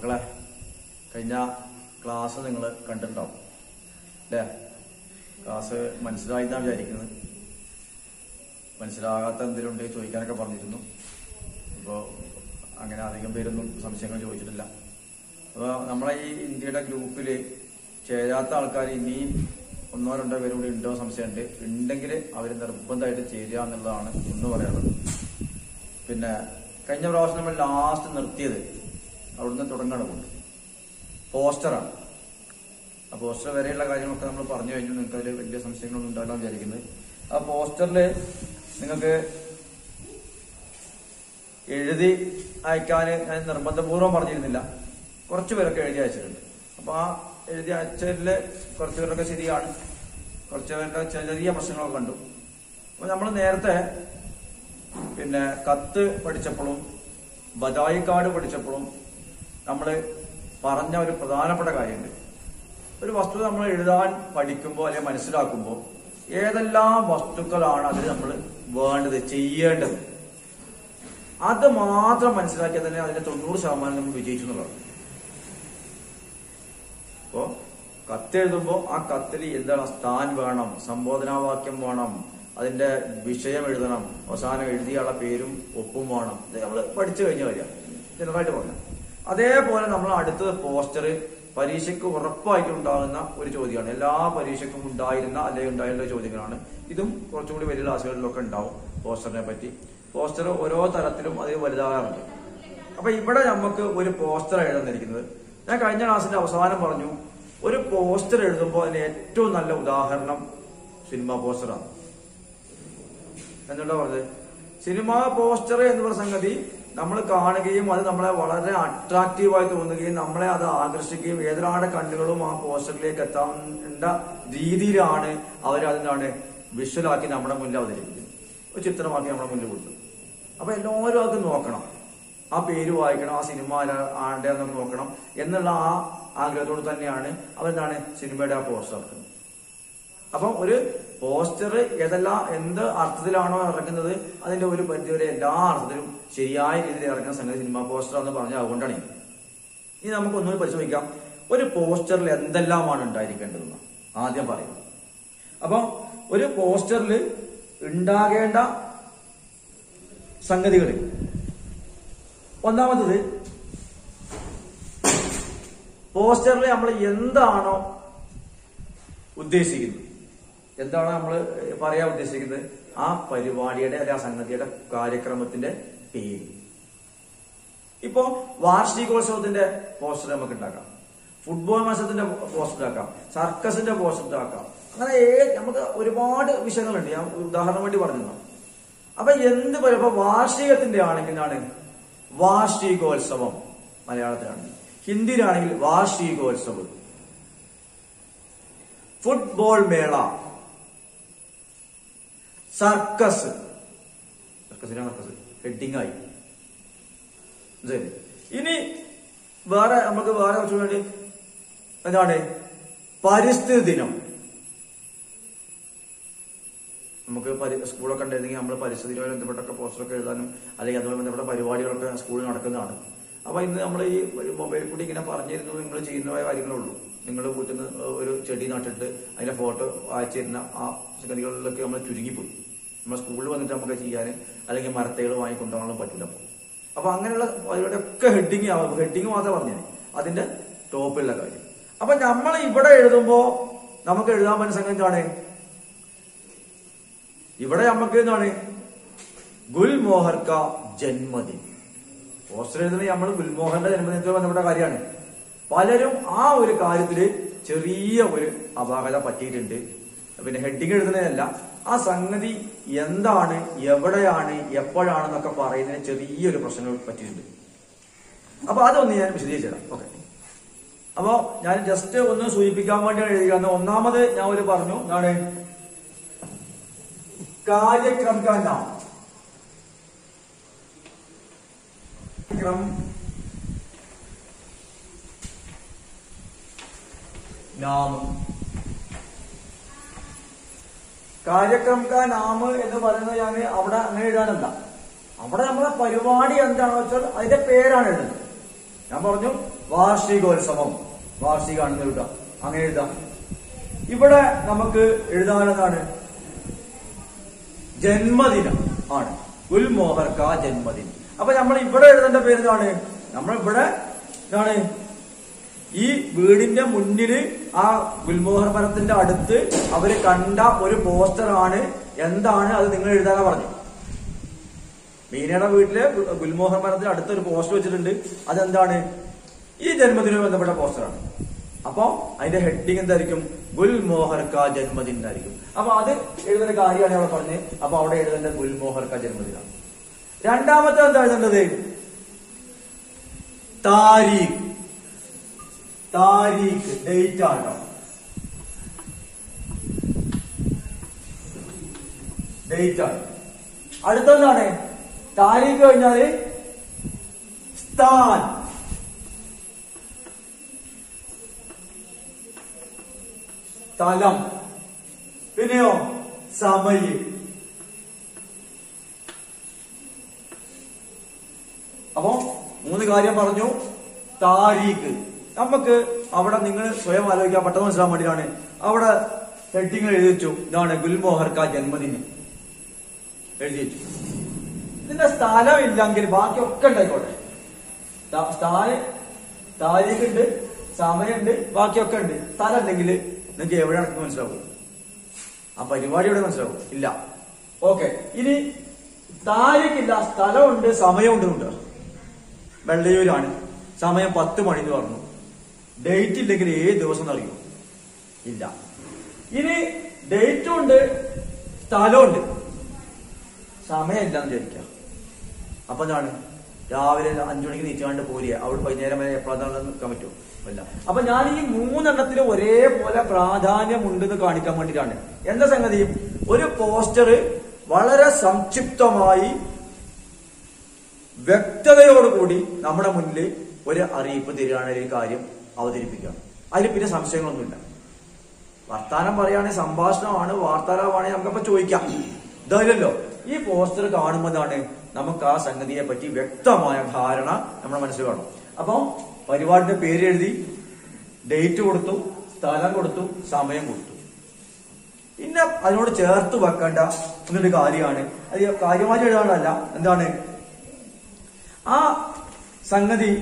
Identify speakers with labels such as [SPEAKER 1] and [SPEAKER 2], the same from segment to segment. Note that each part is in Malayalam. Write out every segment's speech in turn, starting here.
[SPEAKER 1] മക്കളെ കഴിഞ്ഞ ക്ലാസ് നിങ്ങൾ കണ്ടിട്ടുണ്ടാവും അല്ലേ ക്ലാസ് മനസ്സിലായി എന്നാണ് വിചാരിക്കുന്നത് മനസ്സിലാകാത്ത എന്തെങ്കിലും ഉണ്ടെങ്കിൽ ചോദിക്കാനൊക്കെ പറഞ്ഞിരുന്നു അപ്പോൾ അങ്ങനെ അധികം പേരൊന്നും സംശയങ്ങൾ ചോദിച്ചിട്ടില്ല അപ്പോൾ നമ്മളെ ഈ ഇന്ത്യയുടെ ഗ്രൂപ്പിൽ ചേരാത്ത ആൾക്കാർ ഇനിയും ഒന്നോ രണ്ടോ പേരും കൂടി ഉണ്ടോ സംശയമുണ്ട് ഉണ്ടെങ്കിൽ അവർ നിർബന്ധമായിട്ട് ചേരുക എന്നുള്ളതാണ് ഒന്ന് പറയാനുള്ളത് പിന്നെ കഴിഞ്ഞ പ്രാവശ്യം നമ്മൾ ലാസ്റ്റ് നിർത്തിയത് അവിടുന്ന് തുടങ്ങാണ് കൊണ്ട് പോസ്റ്ററാണ് ആ പോസ്റ്റർ വരെയുള്ള കാര്യങ്ങളൊക്കെ നമ്മൾ പറഞ്ഞു കഴിഞ്ഞു നിങ്ങൾക്ക് അതിൽ വലിയ സംശയങ്ങളൊന്നും ഉണ്ടാവില്ല എന്ന് വിചാരിക്കുന്നത് ആ പോസ്റ്ററിൽ നിങ്ങൾക്ക് എഴുതി അയക്കാൻ ഞാൻ നിർബന്ധപൂർവ്വം പറഞ്ഞിരുന്നില്ല കുറച്ച് പേരൊക്കെ എഴുതി അയച്ചിട്ടുണ്ട് അപ്പൊ ആ എഴുതി അയച്ചതിൽ കുറച്ച് പേരൊക്കെ ശരിയാണ് കുറച്ച് പേരുടെ ചെറിയ പ്രശ്നങ്ങളൊക്കെ കണ്ടു അപ്പൊ നമ്മൾ നേരത്തെ പിന്നെ കത്ത് പഠിച്ചപ്പോഴും ബദായി കാർഡ് പഠിച്ചപ്പോഴും നമ്മൾ പറഞ്ഞ ഒരു പ്രധാനപ്പെട്ട കാര്യമുണ്ട് ഒരു വസ്തു നമ്മൾ എഴുതാൻ പഠിക്കുമ്പോൾ അല്ലെങ്കിൽ മനസ്സിലാക്കുമ്പോൾ ഏതെല്ലാം വസ്തുക്കളാണ് അതിൽ നമ്മൾ വേണ്ടത് ചെയ്യേണ്ടത് അത് മാത്രം മനസ്സിലാക്കിയാൽ തന്നെ അതിന്റെ തൊണ്ണൂറ് ശതമാനം നമ്മൾ വിജയിച്ചു എന്നുള്ളതാണ് അപ്പോ കത്തെഴുതുമ്പോൾ ആ കത്തിൽ എന്താണ് സ്ഥാൻ വേണം സംബോധനാവാക്യം വേണം അതിന്റെ വിഷയം എഴുതണം അവസാനം എഴുതിയുള്ള പേരും ഒപ്പും വേണം ഇത് നമ്മൾ പഠിച്ചു കഴിഞ്ഞ കാര്യമാണ് ജനറലായിട്ട് പറഞ്ഞു അതേപോലെ നമ്മൾ അടുത്തത് പോസ്റ്റർ പരീക്ഷയ്ക്ക് ഉറപ്പായിട്ടും ഉണ്ടാകുന്ന ഒരു ചോദ്യമാണ് എല്ലാ പരീക്ഷയ്ക്കും ഉണ്ടായിരുന്ന അല്ലെങ്കിൽ ഉണ്ടായിരുന്ന ചോദ്യങ്ങളാണ് ഇതും കുറച്ചും കൂടി വലിയ ക്ലാസ്സുകളിലൊക്കെ ഉണ്ടാവും പോസ്റ്ററിനെ പറ്റി പോസ്റ്റർ ഓരോ തരത്തിലും അത് വലുതാകാറുണ്ട് അപ്പൊ ഇവിടെ നമുക്ക് ഒരു പോസ്റ്റർ എഴുതുന്നിരിക്കുന്നത് ഞാൻ കഴിഞ്ഞ ക്ലാസ്സിന്റെ അവസാനം പറഞ്ഞു ഒരു പോസ്റ്റർ എഴുതുമ്പോൾ അതിന് ഏറ്റവും നല്ല ഉദാഹരണം സിനിമ പോസ്റ്ററാണ് എന്തുകൊണ്ടാ പറഞ്ഞത് സിനിമ പോസ്റ്റർ എന്ന് പറയുന്ന സംഗതി നമ്മൾ കാണുകയും അത് നമ്മളെ വളരെ അട്രാക്റ്റീവായി തോന്നുകയും നമ്മളെ അത് ആകർഷിക്കുകയും ഏതൊരാളുടെ കണ്ണുകളും ആ പോസ്റ്ററിലേക്ക് എത്താവേണ്ട രീതിയിലാണ് അവർ അതിനാണ് വിഷ്വലാക്കി നമ്മുടെ മുന്നിൽ അവതരിപ്പിക്കുന്നത് ഒരു ചിത്രമാക്കി നമ്മുടെ മുന്നിൽ കൊടുത്തു അപ്പൊ എല്ലാവരും അത് നോക്കണം ആ പേര് വായിക്കണം ആ സിനിമ ആരുടെ എന്നൊക്കെ നോക്കണം എന്നുള്ള ആ ആഗ്രഹത്തോട് തന്നെയാണ് അവരെന്താണ് സിനിമയുടെ ആ പോസ്റ്റർ ഇറക്കുന്നത് അപ്പം ഒരു പോസ്റ്റർ ഏതെല്ലാം എന്ത് അർത്ഥത്തിലാണോ ഇറക്കുന്നത് അതിന്റെ ഒരു പരിധിവരെ എല്ലാ അർത്ഥത്തിലും ശരിയായ രീതിയിൽ ഇറക്കുന്ന സംഗതി സിനിമ പോസ്റ്റർ എന്ന് പറഞ്ഞാൽ അതുകൊണ്ടാണ് ഇത്. ഇനി നമുക്ക് ഒന്നുകൂടി പരിശോധിക്കാം ഒരു പോസ്റ്ററിൽ എന്തെല്ലാമാണ് ഉണ്ടായിരിക്കേണ്ടതെന്ന് ആദ്യം പറയും അപ്പം ഒരു പോസ്റ്ററിൽ ഉണ്ടാകേണ്ട സംഗതികൾ ഒന്നാമത്തത് പോസ്റ്ററിൽ നമ്മൾ എന്താണോ ഉദ്ദേശിക്കുന്നത് എന്താണ് നമ്മൾ പറയാൻ ഉദ്ദേശിക്കുന്നത് ആ പരിപാടിയുടെ അല്ലെ ആ സംഗതിയുടെ കാര്യക്രമത്തിന്റെ പേര് ഇപ്പോ വാർഷികോത്സവത്തിന്റെ പോസ്റ്റർ നമുക്ക് ഉണ്ടാക്കാം ഫുട്ബോൾ മത്സരത്തിന്റെ പോസ്റ്റർ ഉണ്ടാക്കാം സർക്കസിന്റെ പോസ്റ്റർ ഉണ്ടാക്കാം അങ്ങനെ ഏ- നമുക്ക് ഒരുപാട് വിഷയങ്ങളുണ്ട് ഞാൻ ഒരു ഉദാഹരണം വേണ്ടി പറഞ്ഞു അപ്പൊ എന്ത് പറയുമ്പോ വാർഷികത്തിന്റെ ആണെങ്കിൽ എന്താണ് വാർഷികോത്സവം മലയാളത്തിലാണ് ഹിന്ദിയിലാണെങ്കിൽ വാർഷികോത്സവം ഫുട്ബോൾ മേള സർക്കസ് സർക്കസിനാണ് സർക്കസ് ഹെഡിങ് ആയി ശരി ഇനി വേറെ നമുക്ക് വേറെ കുറച്ച് വേണ്ടി എന്താണ് പരിസ്ഥിതി ദിനം നമുക്ക് പരി- സ്കൂളൊക്കെ ഉണ്ടായിരുന്നെങ്കിൽ നമ്മൾ പരിസ്ഥിതിയുമായി ബന്ധപ്പെട്ടൊക്കെ പോസ്റ്ററൊക്കെ എഴുതാനും അല്ലെങ്കിൽ അതുമായി ബന്ധപ്പെട്ട പരിപാടികളൊക്കെ സ്കൂളിൽ നടക്കുന്നതാണ് അപ്പൊ ഇന്ന് നമ്മൾ ഈ ഒരു മൊബൈൽ കൂടി ഇങ്ങനെ പറഞ്ഞിരുന്നു നിങ്ങൾ ചെയ്യുന്ന കാര്യങ്ങളുള്ളൂ നിങ്ങൾ വീട്ടിൽ നിന്ന് ഒരു ചെടി നട്ടിട്ട് അതിന്റെ ഫോട്ടോ അയച്ചിരുന്ന ആ സംഗതികളിലൊക്കെ നമ്മൾ ചുരുങ്ങിപ്പോയി നമ്മൾ സ്കൂളിൽ വന്നിട്ട് നമുക്ക് ചെയ്യാൻ അല്ലെങ്കിൽ മരത്തൈകൾ വാങ്ങിക്കൊണ്ടുപോകാനും പറ്റില്ല അപ്പോൾ അപ്പൊ അങ്ങനെയുള്ള പരിപാടിയൊക്കെ ഹെഡിങ് ആവും ഹെഡിങ് മാത്രമേ പറഞ്ഞേ അതിന്റെ ടോപ്പിലുള്ള കാര്യം അപ്പൊ നമ്മൾ ഇവിടെ എഴുതുമ്പോ നമുക്ക് എഴുതാൻ പറ്റുന്ന സംഗതി എന്താണ് ഇവിടെ നമുക്ക് എന്താണ് ഗുൽമോഹർ ക ജന്മദിൻ പോസ്റ്റർ എഴുതുന്നത് നമ്മൾ ഗുൽമോഹന്റെ ജന്മദിനത്തിൽ ബന്ധപ്പെട്ട കാര്യമാണ് പലരും ആ ഒരു കാര്യത്തില് ചെറിയ ഒരു അപാകത പറ്റിയിട്ടുണ്ട് പിന്നെ ഹെഡിങ് എഴുതുന്നതല്ല ആ സംഗതി എന്താണ് എവിടെയാണ് എപ്പോഴാണെന്നൊക്കെ പറയുന്നതിന് ചെറിയൊരു പ്രശ്നങ്ങൾ പറ്റിയിട്ടുണ്ട് അപ്പൊ അതൊന്ന് ഞാൻ വിശദീകരിച്ചു തരാം ഓക്കെ അപ്പോ ഞാൻ ജസ്റ്റ് ഒന്ന് സൂചിപ്പിക്കാൻ വേണ്ടിയാണ് എഴുതിയത് ഒന്നാമത് ഞാൻ ഒരു പറഞ്ഞു എന്താണ് कार्यक्रम का नाम क्रम നാം കാര്യക്രം കാ നാമ് എന്ന് പറയുന്നത് ഞാൻ അവിടെ അങ്ങനെ എഴുതാനല്ല അവിടെ നമ്മളെ പരിപാടി എന്താണെന്ന് വെച്ചാൽ അതിന്റെ പേരാണ് എഴുതുന്നത് ഞാൻ പറഞ്ഞു വാർഷികോത്സവം വാർഷികാണെന്ന് എഴുതാം അങ്ങനെ എഴുതാം ഇവിടെ നമുക്ക് എഴുതാവുന്നതാണ് ജന്മദിനം ആണ് ഉൽമോഹർക്ക ജന്മദിനം അപ്പൊ നമ്മൾ ഇവിടെ എഴുതേണ്ട പേര് എന്താണ് നമ്മൾ ഇവിടെ എന്താണ് ഈ വീടിന്റെ മുന്നില് ആ ഗുൽമോഹർ മരത്തിന്റെ അടുത്ത് അവര് കണ്ട ഒരു പോസ്റ്റർ ആണ് എന്താണ് അത് നിങ്ങൾ എഴുതാനാ പറഞ്ഞു മീനയുടെ വീട്ടില് ഗുൽമോഹർ മരത്തിന് അടുത്ത് ഒരു പോസ്റ്റർ വെച്ചിട്ടുണ്ട് അതെന്താണ് ഈ ജന്മദിനവുമായി ബന്ധപ്പെട്ട പോസ്റ്ററാണ് അപ്പൊ അതിന്റെ ഹെഡിങ് എന്തായിരിക്കും ഗുൽമോഹർ കാ ജന്മദിൻ എന്നായിരിക്കും അപ്പൊ അത് എഴുതുന്ന കാര്യമാണ് അവിടെ പറഞ്ഞത് അപ്പൊ അവിടെ എഴുതേണ്ടത് ഗുൽമോഹർ കാ ജന്മദിനം രണ്ടാമത്തെ എന്താ എഴുതേണ്ടത് താരീഖ് താരീഖ് ഡേറ്റ് ആണോ ഡേറ്റ് ആണ് അടുത്തെന്താണ് താരീഖ് കഴിഞ്ഞാല് സ്ഥാൻ സ്ഥലം പിന്നെയോ സമയം അപ്പോ മൂന്ന് കാര്യം പറഞ്ഞു താരീഖ് നമുക്ക് അവിടെ നിങ്ങൾ സ്വയം ആലോചിക്കാൻ പെട്ടെന്ന് മനസ്സിലാൻ വേണ്ടിയിട്ടാണ് അവിടെ ഹെഡിങ് എഴുതി വെച്ചു ഇതാണ് ഗുൽമോഹർക്ക ജന്മദിനം എഴുതി വെച്ചു ഇതിന്റെ സ്ഥലം ഇല്ലെങ്കിൽ ബാക്കിയൊക്കെ ഉണ്ടായിക്കോട്ടെ ത- സ്ഥാന താരീഖ് ഉണ്ട് സമയമുണ്ട് ബാക്കിയൊക്കെ ഉണ്ട് സ്ഥലം ഉണ്ടെങ്കിൽ നിങ്ങൾക്ക് എവിടെ നടക്കും മനസ്സിലാവും ആ പരിപാടി എവിടെ മനസ്സിലാവും ഇല്ല ഓക്കെ ഇനി താരീഖില്ല സ്ഥലമുണ്ട് സമയമുണ്ട് ഉണ്ട് വെള്ളയൂരാണ് സമയം പത്ത് മണി എന്ന് പറഞ്ഞു ഡേറ്റ് ഇല്ലെങ്കിൽ ഏത് ദിവസം അറിയും ഇല്ല ഇനി ഡേറ്റും ഉണ്ട് സ്ഥലമുണ്ട് സമയമില്ല എന്ന് വിചാരിക്കാം അപ്പൊ എന്താണ് രാവിലെ അഞ്ചു മണിക്ക് നീച്ചാണ്ട് പോരുക അവിടെ വൈകുന്നേരം വരെ എപ്പോഴാണ് നിൽക്കാൻ പറ്റുമോ ഇല്ല അപ്പൊ ഞാൻ ഈ മൂന്നെണ്ണത്തിൽ ഒരേപോലെ പ്രാധാന്യം ഉണ്ടെന്ന് കാണിക്കാൻ വേണ്ടിയിട്ടാണ് എന്താ സംഗതി ഒരു പോസ്റ്റർ വളരെ സംക്ഷിപ്തമായി വ്യക്തതയോടുകൂടി നമ്മുടെ മുന്നിൽ ഒരു അറിയിപ്പ് തരികയാണ് ഒരു കാര്യം അവതരിപ്പിക്കുകയാണ് അതിൽ പിന്നെ സംശയങ്ങളൊന്നുമില്ല വർത്താനം പറയുകയാണെങ്കിൽ സംഭാഷണമാണ് വാർത്താലാവാണെങ്കിൽ നമുക്കപ്പോ ചോദിക്കാം ഇതല്ലല്ലോ ഈ പോസ്റ്റർ കാണുമ്പോൾ എന്താണ് നമുക്ക് ആ സംഗതിയെ പറ്റി വ്യക്തമായ ധാരണ നമ്മുടെ മനസ്സിൽ വേണം അപ്പം പരിപാടിന്റെ പേര് എഴുതി ഡേറ്റ് കൊടുത്തു സ്ഥലം കൊടുത്തു സമയം കൊടുത്തു പിന്നെ അതിനോട് ചേർത്ത് വെക്കേണ്ട എന്നൊരു കാര്യമാണ് അത് കാര്യമായി എഴുതാനല്ല എന്താണ് ആ സംഗതി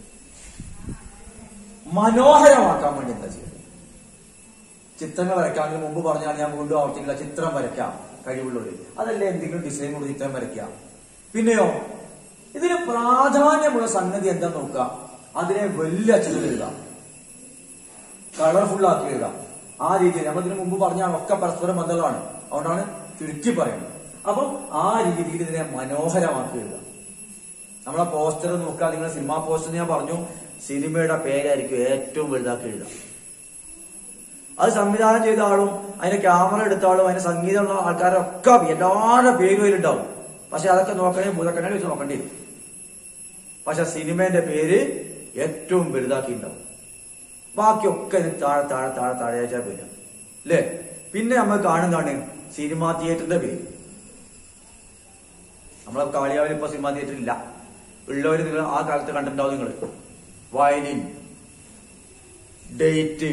[SPEAKER 1] മനോഹരമാക്കാൻ വേണ്ടി എന്താ ചെയ്യുന്നത് ചിത്രങ്ങൾ വരയ്ക്കാൻ മുമ്പ് പറഞ്ഞാൽ ഞാൻ വീണ്ടും ആവർത്തിക്കില്ല ചിത്രം വരയ്ക്കാം കഴിവുള്ളവര് അതല്ലേ എന്തെങ്കിലും ഡിസൈൻ കൊണ്ട് ചിത്രം വരയ്ക്കാം പിന്നെയോ ഇതിന് പ്രാധാന്യമുള്ള സംഗതി എന്താ നോക്കുക അതിനെ വലിയ അക്ഷരത്തിൽ എഴുതാം കളർഫുൾ ആക്കി എഴുതാം ആ രീതിയിൽ നമ്മൾ ഇതിനു മുമ്പ് പറഞ്ഞ ഒക്കെ പരസ്പരം ബന്ധങ്ങളാണ് അതുകൊണ്ടാണ് ചുരുക്കി പറയുന്നത് അപ്പം ആ രീതിയിൽ ഇതിനെ മനോഹരമാക്കി എഴുതാം നമ്മളെ പോസ്റ്റർ നോക്കുക നിങ്ങൾ സിനിമാ പോസ്റ്റർ ഞാൻ പറഞ്ഞു സിനിമയുടെ പേരായിരിക്കും ഏറ്റവും വലുതാക്കി എഴുതാം അത് സംവിധാനം ചെയ്ത ആളും അതിന്റെ ക്യാമറ എടുത്ത ആളും അതിന്റെ സംഗീതമുള്ള ആൾക്കാരൊക്കെ എല്ലാവരുടെ പേരും അതിലുണ്ടാവും പക്ഷെ അതൊക്കെ നോക്കണേ ഭൂതക്കണ്ണ വെച്ച് നോക്കേണ്ടി വരും പക്ഷെ സിനിമേന്റെ പേര് ഏറ്റവും വലുതാക്കി ഉണ്ടാവും ബാക്കിയൊക്കെ ഇതിന് താഴെ താഴെ താഴെ താഴെ വെച്ചാൽ വരിക അല്ലേ പിന്നെ നമ്മൾ കാണുന്നതാണ് സിനിമാ തിയേറ്ററിന്റെ പേര് നമ്മളെ കാളിയാവിൽ ഇപ്പൊ സിനിമാ തിയേറ്റർ ഇല്ല ഉള്ളവര് നിങ്ങൾ ആ കാലത്ത് കണ്ടിട്ടുണ്ടാവും നിങ്ങൾ വയലിൻ ഡേറ്റ്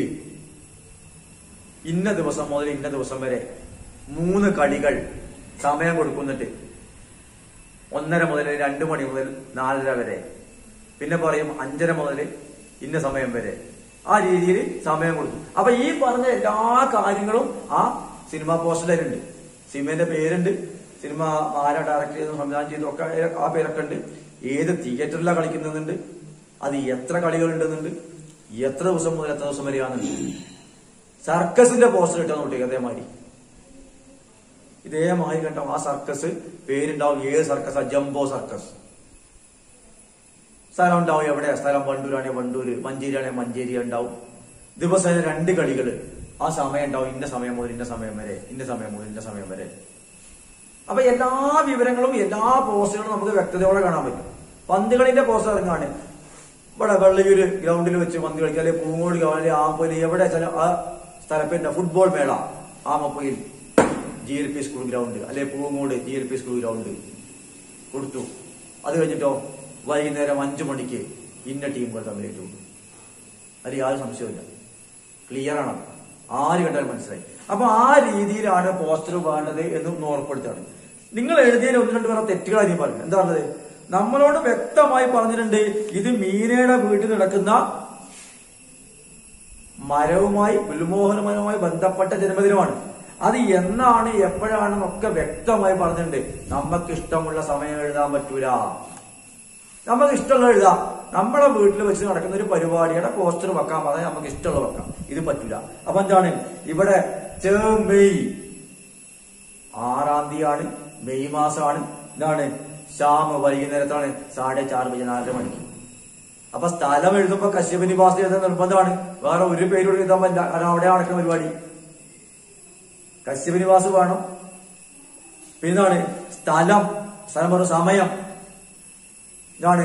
[SPEAKER 1] ഇന്ന ദിവസം മുതൽ ഇന്ന ദിവസം വരെ മൂന്ന് കളികൾ സമയം കൊടുക്കുന്നിട്ട് ഒന്നര മുതൽ രണ്ട് മണി മുതൽ നാലര വരെ പിന്നെ പറയും അഞ്ചര മുതൽ ഇന്ന സമയം വരെ ആ രീതിയിൽ സമയം കൊടുക്കും അപ്പൊ ഈ പറഞ്ഞ എല്ലാ കാര്യങ്ങളും ആ സിനിമ പോസ്റ്ററിലുണ്ട് സിനിമന്റെ പേരുണ്ട് സിനിമ ആരാ ഡയറക്ട് ചെയ്ത് സംവിധാനം ചെയ്തു ഒക്കെ ആ പേരൊക്കെ ഉണ്ട് ഏത് തിയേറ്ററിലാണ് കളിക്കുന്നുണ്ട് അത് എത്ര കളികൾ ഉണ്ടെന്നുണ്ട് എത്ര ദിവസം മുതൽ എത്ര ദിവസം വരെയാണെന്നുണ്ട് സർക്കസിന്റെ പോസ്റ്റർ ഇട്ടാ നോട്ടിക്ക് അതേമാതിരി ഇതേമാതിരി കേട്ടോ ആ സർക്കസ് പേരുണ്ടാവും ഏത് സർക്കസ് ജംബോ സർക്കസ് സ്ഥലം ഉണ്ടാവും എവിടെയാ സ്ഥലം വണ്ടൂരാണെങ്കിൽ വണ്ടൂര് മഞ്ചേരിയാണെങ്കിൽ മഞ്ചേരി ഉണ്ടാവും ദിവസേന രണ്ട് കളികള് ആ സമയം ഉണ്ടാവും ഇന്ന സമയം മുതൽ ഇന്ന സമയം വരെ ഇന്ന സമയം മുതൽ ഇന്ന സമയം വരെ അപ്പൊ എല്ലാ വിവരങ്ങളും എല്ലാ പോസ്റ്ററുകളും നമുക്ക് വ്യക്തതയോടെ കാണാൻ പറ്റും പന്തുകളിന്റെ പോസ്റ്റർ ഇറങ്ങാണ് ഇവിടെ വെള്ളയൂര് ഗ്രൗണ്ടിൽ വെച്ച് പന്ത് കളിക്കുക അല്ലെങ്കിൽ പൂങ്ങോട് അല്ലെങ്കിൽ ആമ്പൊലി എവിടെ ചില ആ സ്ഥലപ്പേരുണ്ട് ഫുട്ബോൾ മേള Amappoyil G L P school ground അല്ലെ Poongode G L P school ground കൊടുത്തു അത് കഴിഞ്ഞിട്ടോ വൈകുന്നേരം അഞ്ചു മണിക്ക് ഇന്ന ടീമുകൾ തമ്മിൽ ഏറ്റുമുട്ടും അതിൽ യാതൊരു സംശയമില്ല ക്ലിയർ ആണ് ആര് കണ്ടാലും മനസ്സിലായി അപ്പൊ ആ രീതിയിലാണ് പോസ്റ്റർ വേണ്ടത് എന്ന് ഒന്ന് ഉറപ്പെടുത്താണ് നിങ്ങൾ എഴുതിയതിൽ ഒന്ന് രണ്ട് പേരെ തെറ്റുകളാണ് നീ പറഞ്ഞത് എന്താ പറഞ്ഞത് നമ്മളോട് വ്യക്തമായി പറഞ്ഞിട്ടുണ്ട് ഇത് മീനയുടെ വീട്ടിൽ നടക്കുന്ന മരവുമായി ഗുൽമോഹനമരവുമായി ബന്ധപ്പെട്ട ജന്മദിനമാണ് അത് എന്നാണ് എപ്പോഴാണെന്നൊക്കെ വ്യക്തമായി പറഞ്ഞിട്ടുണ്ട് നമുക്ക് ഇഷ്ടമുള്ള സമയം എഴുതാൻ പറ്റൂല നമുക്ക് ഇഷ്ടമുള്ള എഴുതാം നമ്മുടെ വീട്ടിൽ വെച്ച് നടക്കുന്ന ഒരു പരിപാടിയുടെ പോസ്റ്റർ വെക്കാൻ പറഞ്ഞാൽ നമുക്ക് ഇഷ്ടമുള്ള വെക്കാം ഇത് പറ്റൂല അപ്പൊ എന്താണ് ഇവിടെ ചേ മെയ് ആറാം തീയതിയാണ് മെയ് മാസമാണ് ഇതാണ് ശ്യാമ വൈകുന്നേരത്താണ് സാടെ ചാറ് ബജെ നാലര മണിക്ക് അപ്പൊ സ്ഥലം എഴുതുമ്പോ കശ്യപ നിവാസി എഴുതാൻ നിർബന്ധമാണ് വേറെ ഒരു പേരോട് എഴുതാൻ പറ്റില്ല കാരണം അവിടെ നടക്കുന്ന പരിപാടി കശ്യപ നിവാസ് വേണം പിന്നാണ് സ്ഥലം സ്ഥലം പറഞ്ഞ സമയം ഇതാണ്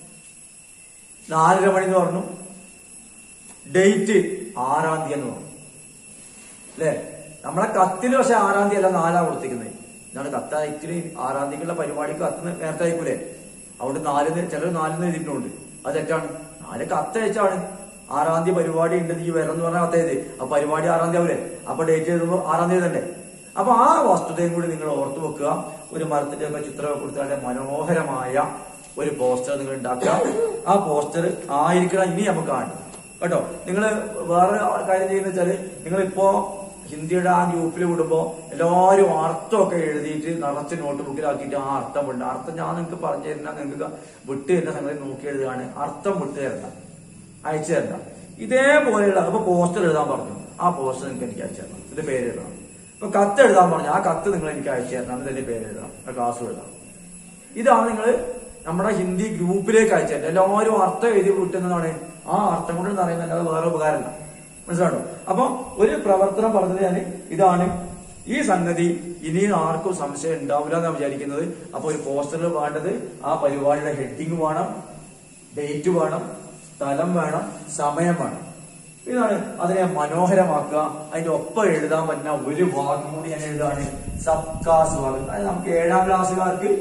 [SPEAKER 1] നാലര മണി എന്ന് പറഞ്ഞു ഡേറ്റ് ആറാം തീയതി എന്ന് പറഞ്ഞു അല്ലേ നമ്മളെ കത്തിന് പക്ഷെ ആറാം തീയതി അല്ല നാലാ കൊടുത്തിരിക്കുന്നത് ഇതാണ് കത്ത് അയച്ചിന് ആറാം തീയതിക്കുള്ള പരിപാടിക്ക് കത്ത് നേരത്തെ അയക്കൂലേ അവിടെ നാലിന് ചിലർ നാലിന് എഴുതിയിട്ടുണ്ട് അത് തെറ്റാണ് നാല് കത്ത് അയച്ചാണ് ആറാം തീയതി പരിപാടി ഉണ്ട് നീ വരണം എന്ന് പറഞ്ഞാൽ കത്ത് എഴുതി ആ പരിപാടി ആറാം തീയതി ആവൂലേ അപ്പൊ ഡേറ്റ് എഴുതുമ്പോൾ ആറാം തീയതി തന്നെ അപ്പൊ ആ വസ്തുതയും കൂടി നിങ്ങൾ ഓർത്തു വെക്കുക ഒരു മരത്തിന്റെ ഒക്കെ ചിത്രമൊക്കെ കൊടുത്താൽ മനോഹരമായ ഒരു പോസ്റ്റർ നിങ്ങൾ ഉണ്ടാക്കുക ആ പോസ്റ്റർ ആയിരിക്കണം ഇനി നമുക്ക് കാണും കേട്ടോ നിങ്ങൾ വേറെ കാര്യം ചെയ്യുന്ന വെച്ചാല് നിങ്ങളിപ്പോ ഹിന്ദിയുടെ ആ ഗ്രൂപ്പിൽ വിടുമ്പോ എല്ലാവരും അർത്ഥമൊക്കെ എഴുതിയിട്ട് നിറച്ച് നോട്ട് ബുക്കിലാക്കിയിട്ട് ആ അർത്ഥം വിടണം അർത്ഥം ഞാൻ നിങ്ങൾക്ക് പറഞ്ഞു തരുന്ന നിങ്ങൾക്ക് വിട്ട് തരുന്ന സംഗതി നോക്കി എഴുതുകയാണ് അർത്ഥം വിട്ട് തരണ്ട അയച്ചു തരണ്ട ഇതേപോലെയുള്ള അപ്പൊ പോസ്റ്റർ എഴുതാൻ പറഞ്ഞു ആ പോസ്റ്റർ നിങ്ങൾക്ക് എനിക്ക് അയച്ചു തരണം ഇതിന്റെ പേര് എഴുതണം ഇപ്പൊ കത്ത് എഴുതാൻ പറഞ്ഞു ആ കത്ത് നിങ്ങൾ എനിക്ക് അയച്ചു തരണം ഇതിന്റെ പേര് എഴുതണം ആ ക്ലാസ് എഴുതണം ഇതാണ് നിങ്ങൾ നമ്മുടെ ഹിന്ദി ഗ്രൂപ്പിലേക്ക് അയച്ചത് എല്ലാവരും അർത്ഥം എഴുതി വിട്ടുന്നതാണ് ആ അർത്ഥം കൊണ്ട് പറയുന്നത് അല്ലാതെ വേറെ ഉപകാരമില്ല മനസ്സിലാണോ അപ്പൊ ഒരു പ്രവർത്തനം പറഞ്ഞത് ഞാൻ ഇതാണ് ഈ സംഗതി ഇനി ആർക്കും സംശയം ഉണ്ടാവില്ല എന്നാണ് വിചാരിക്കുന്നത് അപ്പൊ ഒരു പോസ്റ്ററിൽ വേണ്ടത് ആ പരിപാടിയുടെ ഹെഡിങ് വേണം ഡേറ്റ് വേണം സ്ഥലം വേണം സമയം വേണം ഇതാണ് അതിനെ മനോഹരമാക്കുക അതിന്റെ ഒപ്പം എഴുതാൻ പറ്റുന്ന ഒരു ഭാഗം കൂടി ഞാൻ എഴുതാണ് സബ്കാ സ്വാഗതം അതായത് നമുക്ക് ഏഴാം ക്ലാസ്സുകാർക്ക്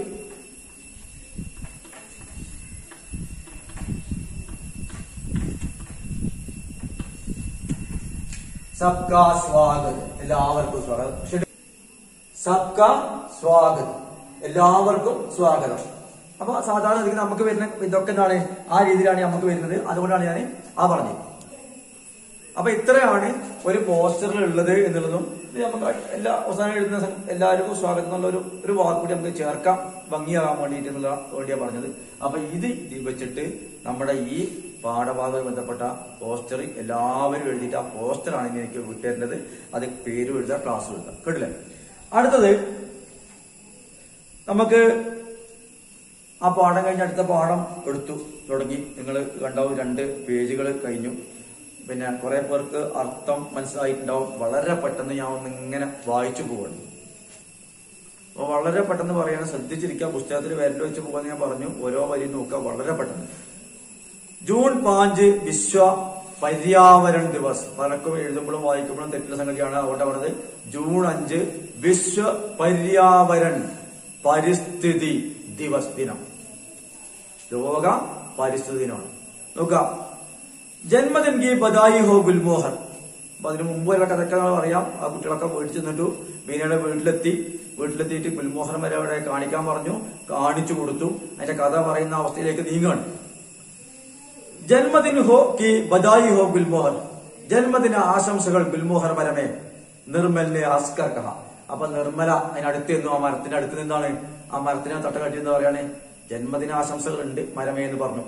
[SPEAKER 1] സബ്കാ സ്വാഗതം എല്ലാവർക്കും സ്വാഗതം ശരി. സബ്കാ സ്വാഗതം എല്ലാവർക്കും സ്വാഗതം അപ്പൊ സാധാരണ ഇതിന് നമുക്ക് വരുന്ന ഇതൊക്കെ എന്താണ് ആ രീതിയിലാണ് നമുക്ക് വരുന്നത് അതുകൊണ്ടാണ് ഞാൻ ആ പറഞ്ഞത് അപ്പൊ ഇത്രയാണ് ഒരു പോസ്റ്ററിൽ ഉള്ളത് എന്നുള്ളതും ഇത് നമുക്ക് എല്ലാ അവസാനം എഴുതുന്ന സം- എല്ലാവർക്കും സ്വാഗതം എന്നുള്ള ഒരു ഒരു വാക്ക് കൂടി നമുക്ക് ചേർക്കാം ഭംഗിയാകാൻ വേണ്ടിയിട്ട് എന്നുള്ള വേണ്ടിയാ പറഞ്ഞത് അപ്പൊ ഇത് ഇത് വെച്ചിട്ട് നമ്മുടെ ഈ പാഠഭാഗവുമായി ബന്ധപ്പെട്ട പോസ്റ്റർ എല്ലാവരും എഴുതിയിട്ട് ആ പോസ്റ്ററാണ് ഇനി എനിക്ക് വിട്ടേണ്ടത് അത് പേരും എഴുതുക ക്ലാസ് എഴുതുക കേട്ടില്ലേ അടുത്തത് നമുക്ക് ആ പാഠം കഴിഞ്ഞ് അടുത്ത പാഠം എടുത്തു തുടങ്ങി നിങ്ങൾ കണ്ടാവും രണ്ട് പേജുകൾ കഴിഞ്ഞു പിന്നെ കുറെ പേർക്ക് അർത്ഥം മനസ്സിലായിട്ടുണ്ടാവും വളരെ പെട്ടെന്ന് ഞാൻ ഒന്ന് ഇങ്ങനെ വായിച്ചു പോവാണ് അപ്പൊ വളരെ പെട്ടെന്ന് പറയാൻ ശ്രദ്ധിച്ചിരിക്കുക പുസ്തകത്തിൽ വിരൽ വെച്ച് പോകാന്ന് ഞാൻ പറഞ്ഞു ഓരോ വരി നോക്കുക വളരെ പെട്ടെന്ന് ജൂൺ പാഞ്ച് വിശ്വ പര്യാവരൺ ദിവസ് പലർക്കും എഴുതുമ്പോഴും വായിക്കുമ്പോഴും തെറ്റുള്ള സംഗതിയാണ് അതുകൊണ്ട് പറഞ്ഞത് ജൂൺ അഞ്ച് വിശ്വ പര്യാവരൺ പരിസ്ഥിതി ദിവസ് ദിനം ലോക പരിസ്ഥിതി ദിനമാണ് നോക്കാം ജന്മദിൻ കി ബദായി ഹോ ഗുൽമോഹർ അപ്പൊ അതിന് മുമ്പ് ഉള്ള കഥയൊക്കെ അറിയാം ആ കുട്ടികളൊക്കെ മേടിച്ചു നിന്നിട്ടു മീനയുടെ വീട്ടിലെത്തി വീട്ടിലെത്തിയിട്ട് ഗുൽമോഹർ വരെ അവിടെ കാണിക്കാൻ പറഞ്ഞു കാണിച്ചു കൊടുത്തു അതിന്റെ കഥ പറയുന്ന അവസ്ഥയിലേക്ക് നീങ്ങാണ് ജന്മദിൻ ഹോ കി ബദായി ഹോ ഗുൽമോഹർ ജന്മദിന ആശംസകൾ ഗുൽമോഹർ പരമേ നിർമ്മലിനെ അസ്കർ കഹ അപ്പൊ നിർമ്മല അതിനടുത്ത് നിന്നു ആ മരത്തിന്റെ അടുത്ത് നിന്നാണ് ആ മരത്തിനെ തട്ട കട്ടി എന്ന് പറയാണ് ജന്മദിന ആശംസകൾ ഉണ്ട് മരമേ എന്ന് പറഞ്ഞു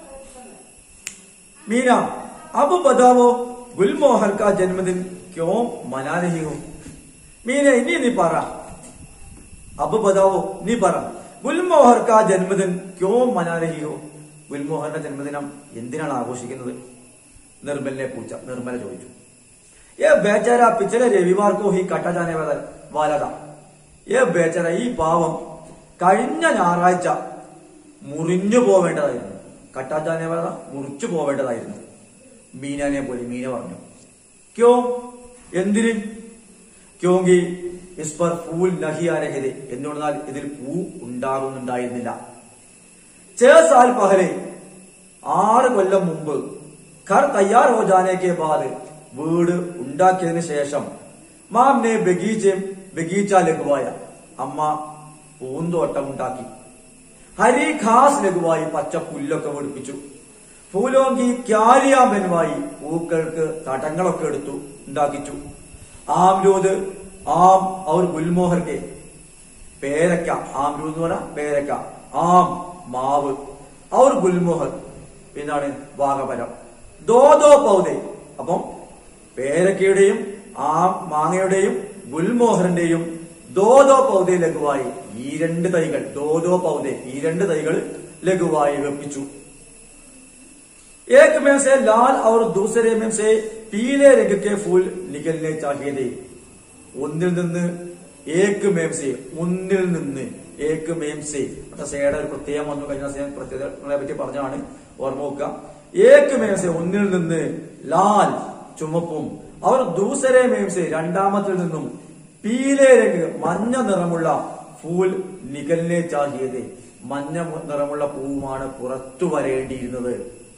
[SPEAKER 1] मीना अब बताओ गुलमोहर का जन्मदिन क्यों मना रही हो मीना इनी नहीं पा रहा अब बताओ नहीं पा रहा ഗുൽമോഹർ കാ ജന്മദിൻ ക്യോ മനാ രഹി ഹോ ഗുൽമോഹറിന്റെ ജന്മദിനം എന്തിനാണ് ആഘോഷിക്കുന്നത് നിർമ്മലിനെ പൂച്ച നിർമ്മല ചോദിച്ചു ഏ ബേച്ചാര പിച്ചലെ രവിവാർക്കോ ഹി കട്ട ജാനെ വാലത ഏ ബേച്ചാര ഈ പാവം കഴിഞ്ഞ ഞായറാഴ്ച മുറിഞ്ഞു പോവേണ്ടതായിരുന്നു കട്ടാജാനെ വേദ മുറിച്ചു പോവേണ്ടതായിരുന്നു മീനനെ പോലെ മീന പറഞ്ഞു ക്യോ എന്തിന് ക്യോങ്കി ഇസ് പർ ഫൂൽ നഹിയാരഹത് എന്തുകൊണ്ടാൽ ഇതിൽ പൂ ഉണ്ടാകുന്നുണ്ടായിരുന്നില്ല ചേ സാൽ പഹലെ ആറ് കൊല്ലം മുമ്പ് ഘർ തയ്യാർ ഹോ ജാനെ കെ ബാദ് വീട് ഉണ്ടാക്കിയതിനു ശേഷം മാം നെ ബഗീച്ച ബഗീച്ച ലഘുവായ അമ്മ പൂന്തോട്ടം ഉണ്ടാക്കി ഹരി ഘാസ് ലഘുവായി പച്ച പുല്ലൊക്കെ വെടിപ്പിച്ചു ഫൂലോങ്കി ക്യാരിയാ ബനുവായി പൂക്കൾക്ക് തടങ്ങളൊക്കെ എടുത്തു ഉണ്ടാക്കിച്ചു ആംരൂത് ആം അവർ ഗുൽമോഹർക്ക് പേരക്ക ആംരൂത് എന്ന് പറഞ്ഞാൽ പേരക്ക ആം മാവ് അവർ ഗുൽമോഹർ പിന്നാണ് വാഗമരം ദോദോ പൗതെ അപ്പം പേരക്കയുടെയും ആ മാങ്ങയുടെയും ഗുൽമോഹറിന്റെയും ദോദോ പൗതെ ലഘുവായി ഈ രണ്ട് തൈകൾ ദോദോ പൗതെ ഈ രണ്ട് തൈകൾ ലഘുവായി വെപ്പിച്ചു एक में से लाल और दूसरे में से पीले रंग के फूल निकलने चाहिए थे ഒന്നിൽ നിന്ന് ഏക്ക് മേംസെ ഒന്നിൽ നിന്ന് ഏക്ക് മേംസെ സേയുടെ ഒരു പ്രത്യേകം വന്നു കഴിഞ്ഞ ദിവസം പ്രത്യേകതകളെ പറ്റി പറഞ്ഞാണ് ഓർമ്മ വെക്കുക ഏക്ക് മേംസെ ഒന്നിൽ നിന്ന് ലാൽ ചുമപ്പും അവർ ദൂസരെ മേംസെ രണ്ടാമത്തിൽ നിന്നും പീലെ രംഗ് മഞ്ഞ നിറമുള്ള ഫൂൽ നികലിനെ ചാഹിയത് മഞ്ഞ നിറമുള്ള പൂവുമാണ് പുറത്തു വരേണ്ടിയിരുന്നത്